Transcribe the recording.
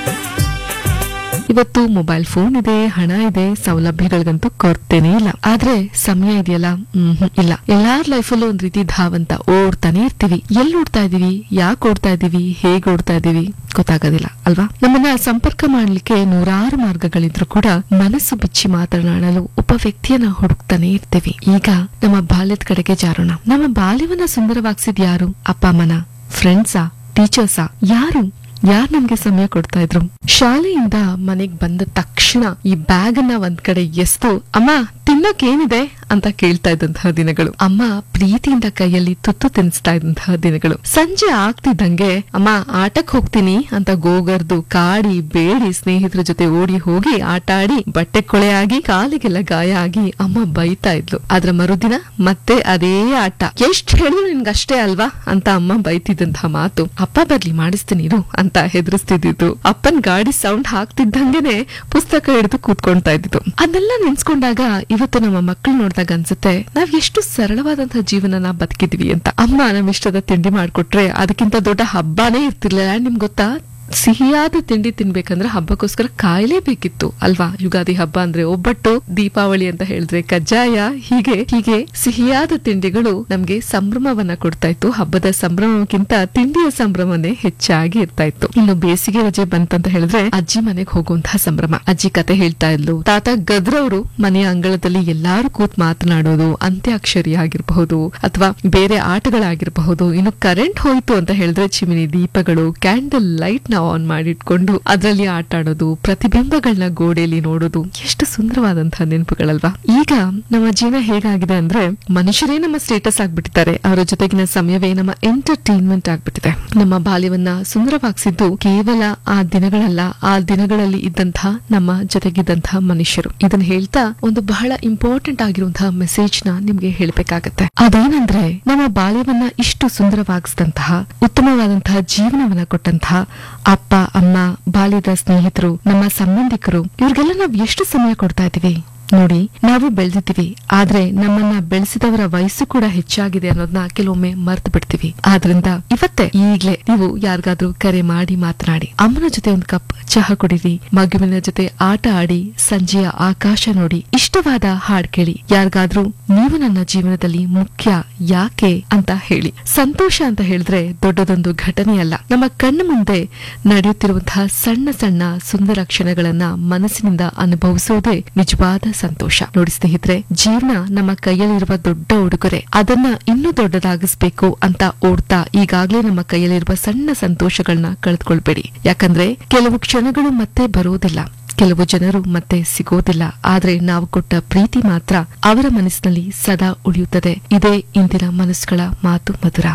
ಇವತ್ತು mobile phone ಇದೆ ಹಣ ಇದೆ ಸೌಲಭ್ಯಗಳಿಗಂತೂ ಕೊರತೆನೇ ಇಲ್ಲ ಆದ್ರೆ ಸಮಯ ಇದೆಯಲ್ಲ ಹ್ಮ್ ಇಲ್ಲ ಎಲ್ಲಾರ್ ಲೈಫಲ್ಲೂ ಒಂದ್ ರೀತಿ ಧಾವಂತ ಓಡ್ತಾನೆ ಇರ್ತೀವಿ ಎಲ್ಲಿ ಓಡ್ತಾ ಇದೀವಿ ಯಾಕೆ ಓಡ್ತಾ ಇದೀವಿ ಹೇಗ್ ಓಡ್ತಾ ಇದೀವಿ ಗೊತ್ತಾಗೋದಿಲ್ಲ ಅಲ್ವಾ ನಮ್ಮನ್ನ ಸಂಪರ್ಕ ಮಾಡ್ಲಿಕ್ಕೆ ನೂರಾರು ಮಾರ್ಗಗಳಿದ್ರು ಕೂಡ ಮನಸ್ಸು ಬಿಚ್ಚಿ ಮಾತನಾಡಲು ಒಬ್ಬ ವ್ಯಕ್ತಿಯನ್ನ ಹುಡುಕ್ತಾನೆ ಇರ್ತೀವಿ ಈಗ ನಮ್ಮ ಬಾಲ್ಯದ ಕಡೆಗೆ ಜಾರೋಣ ನಮ್ಮ ಬಾಲ್ಯವನ್ನ ಸುಂದರವಾಗಿಸಿದ್ ಯಾರು ಅಪ್ಪ ಅಮ್ಮನ ಫ್ರೆಂಡ್ಸಾ ಟೀಚರ್ಸಾ ಯಾರು ಯಾರ್ ನಮ್ಗೆ ಸಮಯ ಕೊಡ್ತಾ ಇದ್ರು ಶಾಲೆಯಿಂದ ಮನೆಗ್ ಬಂದ ತಕ್ಷಣ ಈ ಬ್ಯಾಗ್ ಅನ್ನ ಒಂದ್ ಕಡೆ ಎಸ್ತು ಅಮ್ಮ ತಿನ್ನಕ್ ಏನಿದೆ ಅಂತ ಕೇಳ್ತಾ ಇದ್ದಂತಹ ದಿನಗಳು ಅಮ್ಮ ಪ್ರೀತಿಯಿಂದ ಕೈಯಲ್ಲಿ ತುತ್ತು ತಿನ್ನಿಸ್ತಾ ಇದ್ದಂತಹ ದಿನಗಳು ಸಂಜೆ ಆಗ್ತಿದ್ದಂಗೆ ಅಮ್ಮ ಆಟಕ್ ಹೋಗ್ತೀನಿ ಅಂತ ಗೋಗರ್ದು ಕಾಡಿ ಬೇಡಿ ಸ್ನೇಹಿತರ ಜೊತೆ ಓಡಿ ಹೋಗಿ ಆಟ ಆಡಿ ಬಟ್ಟೆ ಕೊಳೆ ಆಗಿ ಕಾಲಿಗೆಲ್ಲ ಗಾಯ ಆಗಿ ಅಮ್ಮ ಬೈತಾ ಇದ್ಲು ಅದ್ರ ಮರುದಿನ ಮತ್ತೆ ಅದೇ ಆಟ ಎಷ್ಟ್ ಹೇಳಿದ್ರು ನಿನ್ಗಷ್ಟೇ ಅಲ್ವಾ ಅಂತ ಅಮ್ಮ ಬೈತಿದ್ದಂತಹ ಮಾತು ಅಪ್ಪ ಬರ್ಲಿ ಮಾಡಿಸ್ತೀನಿ ಇರು ಅಂತ ಹೆದರಿಸ್ತಿದ್ದು ಅಪ್ಪನ್ ಗಾಡಿ ಸೌಂಡ್ ಹಾಕ್ತಿದ್ದಂಗೆನೆ ಪುಸ್ತಕ ಹಿಡಿದು ಕೂತ್ಕೊಳ್ತಾ ಇದ್ದಿದ್ದು ಅದನ್ನೆಲ್ಲ ನೆನ್ಸ್ಕೊಂಡಾಗ ಇವತ್ತು ನಮ್ಮ ಮಕ್ಕಳು ನೋಡಿದಾಗ ಅನ್ಸುತ್ತೆ ನಾವ್ ಎಷ್ಟು ಸರಳವಾದಂತಹ ಜೀವನನ ಬದುಕಿದ್ವಿ ಅಂತ ಅಮ್ಮ ನಮ್ ಇಷ್ಟದ ತಿಂಡಿ ಮಾಡ್ಕೊಟ್ರೆ ಅದಕ್ಕಿಂತ ದೊಡ್ಡ ಹಬ್ಬನೇ ಇರ್ತಿರ್ಲಿಲ್ಲ ನಿಮ್ಗೆ ಗೊತ್ತಾ ಸಿಹಿಯಾದ ತಿಂಡಿ ತಿನ್ಬೇಕಂದ್ರೆ ಹಬ್ಬಕ್ಕೋಸ್ಕರ ಕಾಯ್ಲೇಬೇಕಿತ್ತು ಅಲ್ವಾ ಯುಗಾದಿ ಹಬ್ಬ ಅಂದ್ರೆ ಒಬ್ಬಟ್ಟು ದೀಪಾವಳಿ ಅಂತ ಹೇಳಿದ್ರೆ ಕಜ್ಜಾಯ ಹೀಗೆ ಹೀಗೆ ಸಿಹಿಯಾದ ತಿಂಡಿಗಳು ನಮ್ಗೆ ಸಂಭ್ರಮವನ್ನ ಕೊಡ್ತಾ ಇತ್ತು ಹಬ್ಬದ ಸಂಭ್ರಮಕ್ಕಿಂತ ತಿಂಡಿಯ ಸಂಭ್ರಮನೇ ಹೆಚ್ಚಾಗಿ ಇರ್ತಾ ಇತ್ತು ಇನ್ನು ಬೇಸಿಗೆ ರಜೆ ಬಂತಂತ ಹೇಳಿದ್ರೆ ಅಜ್ಜಿ ಮನೆಗೆ ಹೋಗುವಂತಹ ಸಂಭ್ರಮ ಅಜ್ಜಿ ಕತೆ ಹೇಳ್ತಾ ಇದ್ಲು ತಾತ ಗದ್ರವರು ಮನೆಯ ಅಂಗಳದಲ್ಲಿ ಎಲ್ಲಾರು ಕೂತ್ ಮಾತನಾಡೋದು ಅಂತ್ಯಾಕ್ಷರಿ ಆಗಿರಬಹುದು ಅಥವಾ ಬೇರೆ ಆಟಗಳಾಗಿರಬಹುದು ಇನ್ನು ಕರೆಂಟ್ ಹೋಯ್ತು ಅಂತ ಹೇಳಿದ್ರೆ ಚಿಮಿನಿ ದೀಪಗಳು ಕ್ಯಾಂಡಲ್ ಲೈಟ್ ನ ಆನ್ ಮಾಡಿಟ್ಕೊಂಡು ಅದರಲ್ಲಿ ಆಟ ಆಡೋದು ಪ್ರತಿಬಿಂಬಗಳನ್ನ ಗೋಡೆಯಲ್ಲಿ ನೋಡೋದು ಎಷ್ಟು ಸುಂದರವಾದಂತಹ ನೆನಪುಗಳಲ್ವಾ ಈಗ ನಮ್ಮ ಜೀವನ ಹೇಗಾಗಿದೆ ಅಂದ್ರೆ ಮನುಷ್ಯರೇ ನಮ್ಮ ಸ್ಟೇಟಸ್ ಆಗ್ಬಿಟ್ಟಿದ್ದಾರೆ ಅವರ ಜೊತೆಗಿನ ಸಮಯವೇ ನಮ್ಮ ಎಂಟರ್ಟೈನ್ಮೆಂಟ್ ಆಗ್ಬಿಟ್ಟಿದೆ ನಮ್ಮ ಬಾಲ್ಯವನ್ನ ಸುಂದರವಾಗಿಸಿದ್ದು ಕೇವಲ ಆ ದಿನಗಳಲ್ಲ ಆ ದಿನಗಳಲ್ಲಿ ಇದ್ದಂತಹ ನಮ್ಮ ಜೊತೆಗಿದ್ದಂತಹ ಮನುಷ್ಯರು ಇದನ್ನ ಹೇಳ್ತಾ ಒಂದು ಬಹಳ ಇಂಪಾರ್ಟೆಂಟ್ ಆಗಿರುವಂತಹ ಮೆಸೇಜ್ ನ ನಿಮ್ಗೆ ಹೇಳ್ಬೇಕಾಗತ್ತೆ ಅದೇನಂದ್ರೆ ನಮ್ಮ ಬಾಲ್ಯವನ್ನ ಇಷ್ಟು ಸುಂದರವಾಗಿಸಿದಂತಹ ಉತ್ತಮವಾದಂತಹ ಜೀವನವನ್ನ ಕೊಟ್ಟಂತಹ ಅಪ್ಪ ಅಮ್ಮ ಬಾಲ್ಯದ ಸ್ನೇಹಿತರು ನಮ್ಮ ಸಂಬಂಧಿಕರು ಇವ್ರಿಗೆಲ್ಲ ನಾವ್ ಎಷ್ಟು ಸಮಯ ಕೊಡ್ತಾ ಇದೀವಿ ನೋಡಿ ನಾವು ಬೆಳೆದಿದ್ದೀವಿ ಆದ್ರೆ ನಮ್ಮನ್ನ ಬೆಳೆಸಿದವರ ವಯಸ್ಸು ಕೂಡ ಹೆಚ್ಚಾಗಿದೆ ಅನ್ನೋದನ್ನ ಕೆಲವೊಮ್ಮೆ ಮರ್ತು ಬಿಡ್ತೀವಿ ಆದ್ರಿಂದ ಇವತ್ತೇ ಈಗ್ಲೇ ನೀವು ಯಾರಿಗಾದ್ರೂ ಕರೆ ಮಾಡಿ ಮಾತನಾಡಿ ಅಮ್ಮನ ಜೊತೆ ಒಂದು ಕಪ್ ಚಹಾ ಕುಡಿರಿ ಮಗುವಿನ ಜೊತೆ ಆಟ ಆಡಿ ಸಂಜೆಯ ಆಕಾಶ ನೋಡಿ ಇಷ್ಟವಾದ ಹಾಡ್ ಕೇಳಿ ಯಾರಿಗಾದ್ರೂ ನೀವು ನನ್ನ ಜೀವನದಲ್ಲಿ ಮುಖ್ಯ ಯಾಕೆ ಅಂತ ಹೇಳಿ ಸಂತೋಷ ಅಂತ ಹೇಳಿದ್ರೆ ದೊಡ್ಡದೊಂದು ಘಟನೆಯಲ್ಲ ನಮ್ಮ ಕಣ್ಣು ಮುಂದೆ ನಡೆಯುತ್ತಿರುವಂತಹ ಸಣ್ಣ ಸಣ್ಣ ಸುಂದರ ಕ್ಷಣಗಳನ್ನ ಮನಸ್ಸಿನಿಂದ ಅನುಭವಿಸೋದೇ ನಿಜವಾದ ಸಂತೋಷ ನೋಡಿ ಸ್ನೇಹಿತರೆ ಜೀವನ ನಮ್ಮ ಕೈಯಲ್ಲಿರುವ ದೊಡ್ಡ ಉಡುಗೊರೆ ಅದನ್ನ ಇನ್ನೂ ದೊಡ್ಡದಾಗಿಸ್ಬೇಕು ಅಂತ ಓಡ್ತಾ ಈಗಾಗ್ಲೇ ನಮ್ಮ ಕೈಯಲ್ಲಿರುವ ಸಣ್ಣ ಸಂತೋಷಗಳನ್ನ ಕಳೆದುಕೊಳ್ಬೇಡಿ ಯಾಕಂದ್ರೆ ಕೆಲವು ಕ್ಷಣಗಳು ಮತ್ತೆ ಬರೋದಿಲ್ಲ ಕೆಲವು ಜನರು ಮತ್ತೆ ಸಿಗೋದಿಲ್ಲ ಆದ್ರೆ ನಾವು ಕೊಟ್ಟ ಪ್ರೀತಿ ಮಾತ್ರ ಅವರ ಮನಸ್ಸಿನಲ್ಲಿ ಸದಾ ಉಳಿಯುತ್ತದೆ ಇದೇ ಇಂದಿನ ಮನಸ್ಸುಗಳ ಮಾತು ಮಧುರ